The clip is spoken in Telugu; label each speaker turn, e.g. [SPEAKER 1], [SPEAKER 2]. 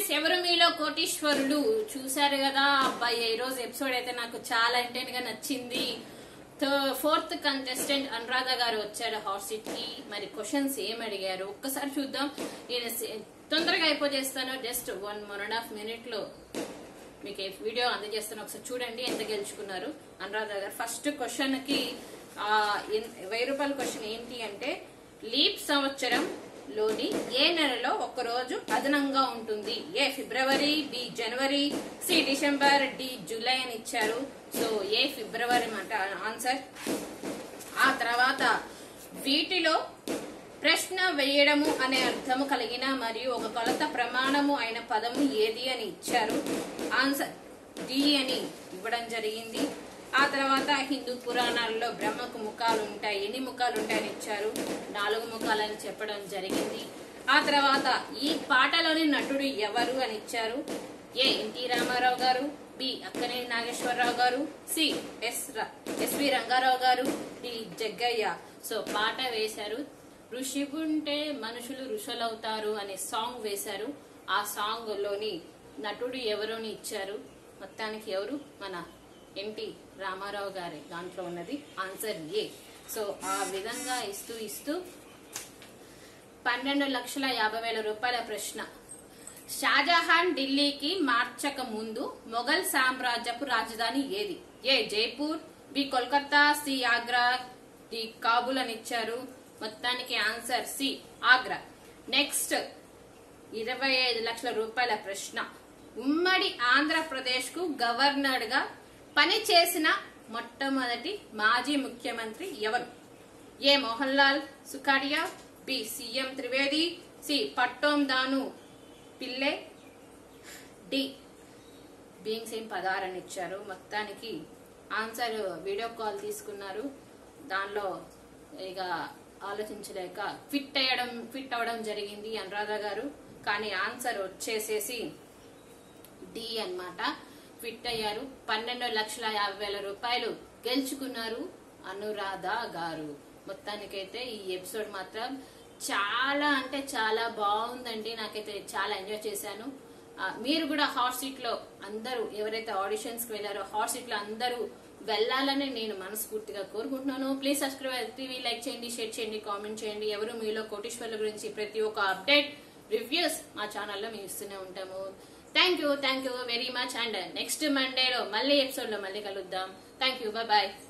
[SPEAKER 1] ఎవరు మీలో కోటీశ్వరులు చూశారు కదా అబ్బాయి ఈ రోజు ఎపిసోడ్ అయితే నాకు చాలా ఇంటెంట్ గా నచ్చింది ఫోర్త్ కంటెస్టెంట్ అనురాధ గారు వచ్చారు హాట్ సీట్ కి మరి క్వశ్చన్స్ ఏం అడిగారు ఒక్కసారి చూద్దాం నేను సే- తొందరగా అయిపోజేస్తాను just one one and half minute లో మీకు ఈ వీడియో అందజేస్తాను ఒకసారి చూడండి ఎంత గెలుచుకున్నారు అనురాధ గారు ఫస్ట్ క్వశ్చన్ కి ఆ, ఎన్- వెయ్యి రూపాయల క్వశ్చన్ ఏంటి అంటే లీప్ సంవత్సరం లోని ఏ నెలలో ఒక రోజు అదనంగా ఉంటుంది ఏ ఫిబ్రవరి బి జనవరి సి డిసెంబర్ డి జూలై అని ఇచ్చారు సో ఏ ఫిబ్రవరి మాట ఆన్సర్ ఆ తర్వాత వీటిలో ప్రశ్న వేయడము అనే అర్థము కలిగిన మరియు ఒక కొలత ప్రమాణము అయిన పదము ఏది అని ఇచ్చారు ఆన్సర్ డి అని ఇవ్వడం జరిగింది ఆ తర్వాత హిందూ పురాణాల్లో బ్రహ్మకు ముఖాలు ఉంటాయి ఎన్ని ముఖాలు ఉంటాయని ఇచ్చారు నాలుగు ముఖాలని చెప్పడం జరిగింది ఆ తర్వాత ఈ పాటలోని నటుడు ఎవరు అని ఇచ్చారు ఏ ఎన్టీ రామారావు గారు B Akkineni Nageswara Rao C S ర- ఎస్వి రంగారావు గారు డి జగ్గయ్య సో పాట వేశారు ఋషి ఉంటే మనుషులు ఋషులవుతారు అనే సాంగ్ వేశారు ఆ సాంగ్ లోని నటుడు ఎవరు అని ఇచ్చారు మొత్తానికి ఎవరు మన ఎన్టీ రామారావు గారి దాంట్లో ఉన్నది ఆన్సర్ ఏ సో ఆ విధంగా ఇస్తూ ఇస్తూ పన్నెండు లక్షల యాభై వేల రూపాయల ప్రశ్న షాజహాన్ ఢిల్లీకి మార్చక ముందు మొఘల్ సామ్రాజ్యపు రాజధాని ఏది A Jaipur B Kolkata C Agra D Kabul అని ఇచ్చారు మొత్తానికి ఆన్సర్ సి ఆగ్రా నెక్స్ట్ ఇరవై ఐదు లక్షల రూపాయల ప్రశ్న ఉమ్మడి ఆంధ్రప్రదేశ్ కు గవర్నర్ గా పనిచేసిన మొట్టమొదటి మాజీ ముఖ్యమంత్రి ఎవరు A Mohan Lal Sukhadia B CM Trivedi C Pattom Thanu Pillai D being same పదారని ఇచ్చారు మొత్తానికి ఆన్సర్ వీడియో కాల్ తీసుకున్నారు దానిలో ఇక ఆలోచించలేక ఫిట్ అయ్యడం ఫిట్ అవ్వడం జరిగింది అనురాధ గారు కానీ ఆన్సర్ వచ్చేసేసి డి అన్నమాట ఫిట్ అయ్యారు పన్నెండు లక్షల యాభై వేల రూపాయలు గెలుచుకున్నారు అనురాధ గారు మొత్తానికైతే ఈ ఎపిసోడ్ మాత్రం చాలా అంటే చాలా బాగుందండి నాకైతే చాలా ఎంజాయ్ చేశాను ఆ, మీరు కూడా హాట్ సీట్ లో అందరూ ఎవరైతే ఆడిషన్స్ కి వెళ్ళారో హాట్ సీట్ లో అందరూ వెళ్ళాలని నేను మనస్ఫూర్తిగా కోరుకుంటున్నాను ప్లీజ్ సబ్స్క్రైబ్ టీవీ లైక్ చేయండి షేర్ చేయండి కామెంట్ చేయండి ఎవరు మీలో కోటీశ్వర్ల గురించి ప్రతి ఒక్క అప్డేట్ రివ్యూస్ మా ఛానల్లో మేము ఇస్తూనే ఉంటాము thank you thank you very much and next మండేలో మళ్ళీ ఎపిసోడ్ లో మళ్ళీ కలుద్దాం థ్యాంక్ యూ బాయ్